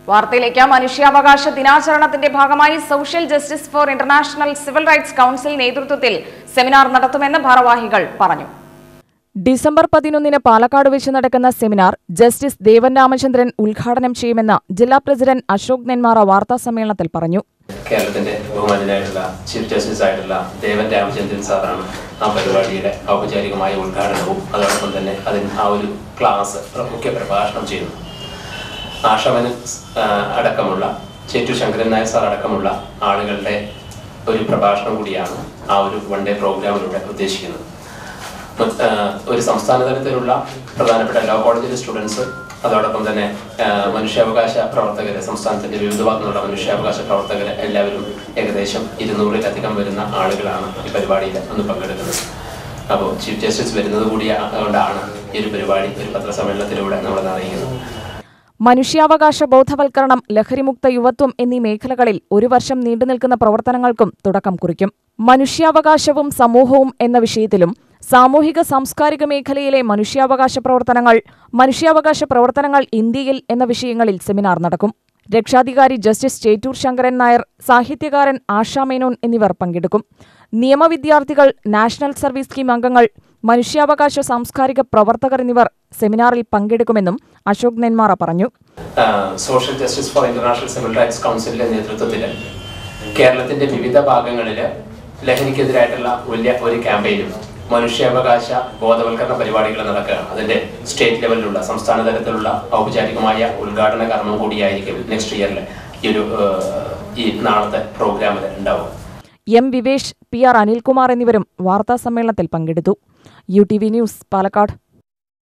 വാർത്തയിലേക്ക് മനുഷ്യാവകാശ ദിനാചരണത്തിന്റെ ഭാഗമായി social justice for international civil rights council നേതൃത്വത്തിൽ സെമിനാർ നടത്തുമെന്ന് ഭാരവാഹികൾ പറഞ്ഞു ഡിസംബർ പതിനൊന്നിന് പാലക്കാട് വെച്ച് നടക്കുന്ന സെമിനാർ ജസ്റ്റിസ് ദേവൻ രാമചന്ദ്രൻ ഉദ്ഘാടനം ചെയ്യുമെന്ന് ജില്ലാ പ്രസിഡന്റ് അശോക് നെന്മാറ വാർത്താ സമ്മേളനത്തിൽ പറഞ്ഞു കേരളത്തിന്റെ ബഹുമാനായിട്ടുള്ള ചീഫ് ജസ്റ്റിസ് ആയിട്ടുള്ള ദേവൻ രാമചന്ദ്രൻ സാറാണ് ആ പരിപാടിയുടെ ഔപചാരികമായ ഉദ്ഘാടനവും അതോടൊപ്പം തന്നെ അതിന് ആ ഒരു ക്ലാസ് മുഖ്യ പ്രഭാഷണം ചെയ്യുന്നു ആഷവന് അടക്കമുള്ള ചേറ്റു ശങ്കരൻ നായർ സാർ അടക്കമുള്ള ആളുകളുടെ ഒരു പ്രഭാഷണം കൂടിയാണ് ആ ഒരു വൺ ഡേ പ്രോഗ്രാമിലൂടെ ഉദ്ദേശിക്കുന്നത് മറ്റ്, ആ, ഒരു സംസ്ഥാന തലത്തിലുള്ള പ്രധാനപ്പെട്ട ലോ കോളേജിലെ സ്റ്റുഡൻസ് അതോടൊപ്പം തന്നെ ആ, മനുഷ്യാവകാശ പ്രവർത്തകര് സംസ്ഥാനത്തിന്റെ വിവിധ ഭാഗത്തുനിന്നുള്ള മനുഷ്യാവകാശ പ്രവർത്തകര് എല്ലാവരും ഏകദേശം ഇരുന്നൂറിലധികം വരുന്ന ആളുകളാണ് ഈ പരിപാടിയിൽ ഒന്ന് പങ്കെടുക്കുന്നത് അപ്പോൾ ചീഫ് ജസ്റ്റിസ് വരുന്നത് കൂടി കൊണ്ടാണ് ഈ ഒരു പരിപാടി ഒരു പത്രസമ്മേളനത്തിലൂടെ നമ്മൾ അറിയിക്കുന്നത് മനുഷ്യാവകാശ ബോധവൽക്കരണം ലഹരിമുക്ത യുവത്വം എന്നീ മേഖലകളിൽ ഒരു വർഷം നീണ്ടുനിൽക്കുന്ന പ്രവർത്തനങ്ങൾക്കും തുടക്കം കുറിക്കും മനുഷ്യാവകാശവും സമൂഹവും എന്ന വിഷയത്തിലും സാമൂഹിക സാംസ്കാരിക മേഖലയിലെ മനുഷ്യാവകാശ പ്രവർത്തനങ്ങൾ മനുഷ്യാവകാശ പ്രവർത്തനങ്ങൾ ഇന്ത്യയിൽ എന്ന വിഷയങ്ങളിൽ സെമിനാർ നടക്കും രക്ഷാധികാരി ജസ്റ്റിസ് ചേറ്റൂർ ശങ്കരൻ നായർ സാഹിത്യകാരൻ ആശാ മേനോൻ എന്നിവർ പങ്കെടുക്കും നിയമവിദ്യാർത്ഥികൾ നാഷണൽ സർവീസ് സ്കീം അംഗങ്ങൾ മനുഷ്യാവകാശ സാംസ്കാരിക പ്രവർത്തകർ എന്നിവർ സെമിനാറിൽ പങ്കെടുക്കുമെന്നും അശോക് നെന്മാറ പറഞ്ഞു social justice for international civil rights കൗൺസിലിന്റെ നേതൃത്വത്തിൽ കേരളത്തിന്റെ വിവിധ ഭാഗങ്ങളിൽ ലഹരിക്കെതിരായിട്ടുള്ള വലിയ ഒരു ക്യാമ്പയിനും മനുഷ്യാവകാശ ബോധവൽക്കരണ പരിപാടികൾ നടക്കുകയാണ് അതിന്റെ സ്റ്റേറ്റ് ലെവലിലുള്ള സംസ്ഥാന തലത്തിലുള്ള ഔപചാരികമായ ഉദ്ഘാടന കർമ്മം കൂടിയായിരിക്കും നെക്സ്റ്റ് ഇയറിൽ ഈ ഒരു ഏഹ്, ഈ നാളത്തെ പ്രോഗ്രാമിൽ ഉണ്ടാവും M Vivesh P R Anilkumar എന്നിവരും വാർത്താ സമ്മേളനത്തിൽ പങ്കെടുത്തു U T V news Palakkad